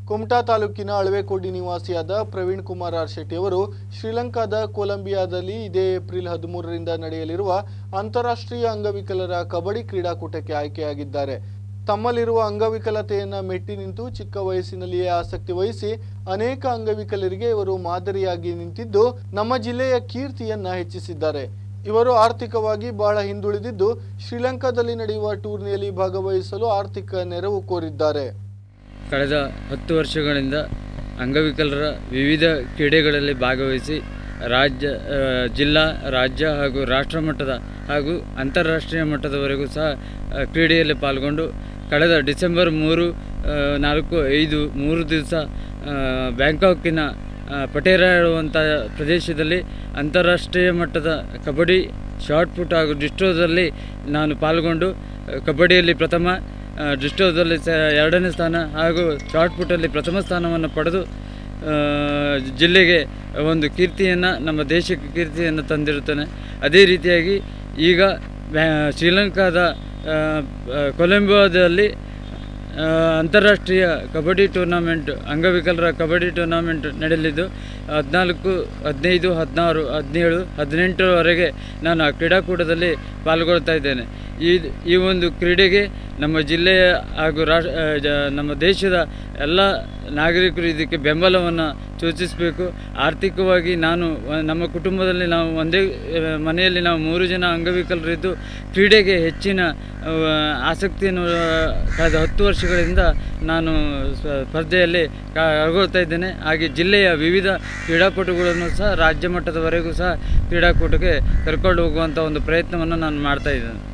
ಕುಮಟಾ ತಾಲೂಕಿನ ಅಳವೆಕೋಡಿ ನಿವಾಸಿಯಾದ ಪ್ರವೀಣ್ ಕುಮಾರ್ ಆರ್ ಶೆಟ್ಟಿ ಅವರು ಶ್ರೀಲಂಕಾದ ಕೊಲಂಬಿಯಾದಲ್ಲಿ ಇದೇ ಏಪ್ರಿಲ್ ಹದಿಮೂರರಿಂದ ನಡೆಯಲಿರುವ ಅಂತಾರಾಷ್ಟ್ರೀಯ ಅಂಗವಿಕಲರ ಕಬಡ್ಡಿ ಕ್ರೀಡಾಕೂಟಕ್ಕೆ ಆಯ್ಕೆಯಾಗಿದ್ದಾರೆ ತಮ್ಮಲ್ಲಿರುವ ಅಂಗವಿಕಲತೆಯನ್ನು ಮೆಟ್ಟಿ ನಿಂತು ಚಿಕ್ಕ ವಯಸ್ಸಿನಲ್ಲಿಯೇ ಆಸಕ್ತಿ ವಹಿಸಿ ಅನೇಕ ಅಂಗವಿಕಲರಿಗೆ ಇವರು ಮಾದರಿಯಾಗಿ ನಿಂತಿದ್ದು ನಮ್ಮ ಜಿಲ್ಲೆಯ ಕೀರ್ತಿಯನ್ನ ಹೆಚ್ಚಿಸಿದ್ದಾರೆ ಇವರು ಆರ್ಥಿಕವಾಗಿ ಬಹಳ ಹಿಂದುಳಿದಿದ್ದು ಶ್ರೀಲಂಕಾದಲ್ಲಿ ನಡೆಯುವ ಟೂರ್ನಿಯಲ್ಲಿ ಭಾಗವಹಿಸಲು ಆರ್ಥಿಕ ನೆರವು ಕೋರಿದ್ದಾರೆ ಕಳೆದ ಹತ್ತು ವರ್ಷಗಳಿಂದ ಅಂಗವಿಕಲರ ವಿವಿಧ ಕ್ರೀಡೆಗಳಲ್ಲಿ ಭಾಗವಹಿಸಿ ರಾಜ್ಯ ಆ, ಜಿಲ್ಲಾ ರಾಜ್ಯ ಹಾಗೂ ರಾಷ್ಟ್ರ ಮಟ್ಟದ ಹಾಗೂ ಅಂತಾರಾಷ್ಟ್ರೀಯ ಮಟ್ಟದವರೆಗೂ ಸಹ ಆ, ಕ್ರೀಡೆಯಲ್ಲಿ ಪಾಲ್ಗೊಂಡು ಕಳೆದ ಡಿಸೆಂಬರ್ ಮೂರು ಆ, ನಾಲ್ಕು ಐದು ಮೂರು ದಿವಸ ಆ, ಬ್ಯಾಂಕಾಕಿನ ಆ, ಪಟೇರ ಹೇಳುವಂಥ ಪ್ರದೇಶದಲ್ಲಿ ಅಂತಾರಾಷ್ಟ್ರೀಯ ಮಟ್ಟದ ಕಬಡ್ಡಿ ಶಾರ್ಟ್ ಪುಟ್ ಹಾಗೂ ಡಿಸ್ಟ್ರೋದಲ್ಲಿ ನಾನು ಪಾಲ್ಗೊಂಡು ಆ, ಕಬಡ್ಡಿಯಲ್ಲಿ ಪ್ರಥಮ ಆ, ಡಿಸ್ಟ್ರೋದಲ್ಲಿ ಸ ಎರಡನೇ ಸ್ಥಾನ ಹಾಗೂ ಶಾರ್ಟ್ ಪುಟ್ಟಲ್ಲಿ ಪ್ರಥಮ ಸ್ಥಾನವನ್ನು ಪಡೆದು ಆ, ಜಿಲ್ಲೆಗೆ ಒಂದು ಕೀರ್ತಿಯನ್ನು ನಮ್ಮ ದೇಶಕ್ಕೆ ಕೀರ್ತಿಯನ್ನು ತಂದಿರುತ್ತಾನೆ ಅದೇ ರೀತಿಯಾಗಿ ಈಗ ಬ್ಯಾ- ಶ್ರೀಲಂಕಾದ ಆ, ಆ, ಕೊಲಂಬೋದಲ್ಲಿ ಆ, ಅಂತಾರಾಷ್ಟ್ರೀಯ ಕಬಡ್ಡಿ ಟೂರ್ನಮೆಂಟ್ ಅಂಗವಿಕಲರ ಕಬಡ್ಡಿ ಟೂರ್ನಮೆಂಟ್ ನಡೆಯಲಿದ್ದು ಹದಿನಾಲ್ಕು ಹದಿನೈದು ಹದಿನಾರು ಹದಿನೇಳು ಹದಿನೆಂಟರವರೆಗೆ ನಾನು ಆ ಕ್ರೀಡಾಕೂಟದಲ್ಲಿ ಪಾಲ್ಗೊಳ್ತಾ ಇದ್ದೇನೆ ಈ ಈ ಒಂದು ಕ್ರೀಡೆಗೆ ನಮ್ಮ ಜಿಲ್ಲೆಯ ಹಾಗೂ ರಾಷ್ ಆ, ಜ- ನಮ್ಮ ದೇಶದ ಎಲ್ಲ ನಾಗರಿಕರು ಇದಕ್ಕೆ ಬೆಂಬಲವನ್ನು ಸೂಚಿಸಬೇಕು ಆರ್ಥಿಕವಾಗಿ ನಾನು ಆ, ನಮ್ಮ ಕುಟುಂಬದಲ್ಲಿ ನಾವು ಒಂದೇ ಆ, ಮನೆಯಲ್ಲಿ ನಾವು ಮೂರು ಜನ ಅಂಗವಿಕಲರಿದ್ದು ಕ್ರೀಡೆಗೆ ಹೆಚ್ಚಿನ ಆ, ಆಸಕ್ತಿಯನ್ನು ಆ, ಕಳೆದ ಹತ್ತು ವರ್ಷಗಳಿಂದ ನಾನು ಸ್ಪ- ಸ್ಪರ್ಧೆಯಲ್ಲಿ ಕಳ್ಕೊಳ್ತಾ ಇದ್ದೇನೆ ಹಾಗೆ ಜಿಲ್ಲೆಯ ವಿವಿಧ ಕ್ರೀಡಾಪಟುಗಳನ್ನು ಸಹ ರಾಜ್ಯ ಮಟ್ಟದವರೆಗೂ ಸಹ ಕ್ರೀಡಾಕೂಟಕ್ಕೆ ಕರ್ಕೊಂಡು ಹೋಗುವಂಥ ಒಂದು ಪ್ರಯತ್ನವನ್ನು ನಾನು ಮಾಡ್ತಾ ಇದ್ದೇನೆ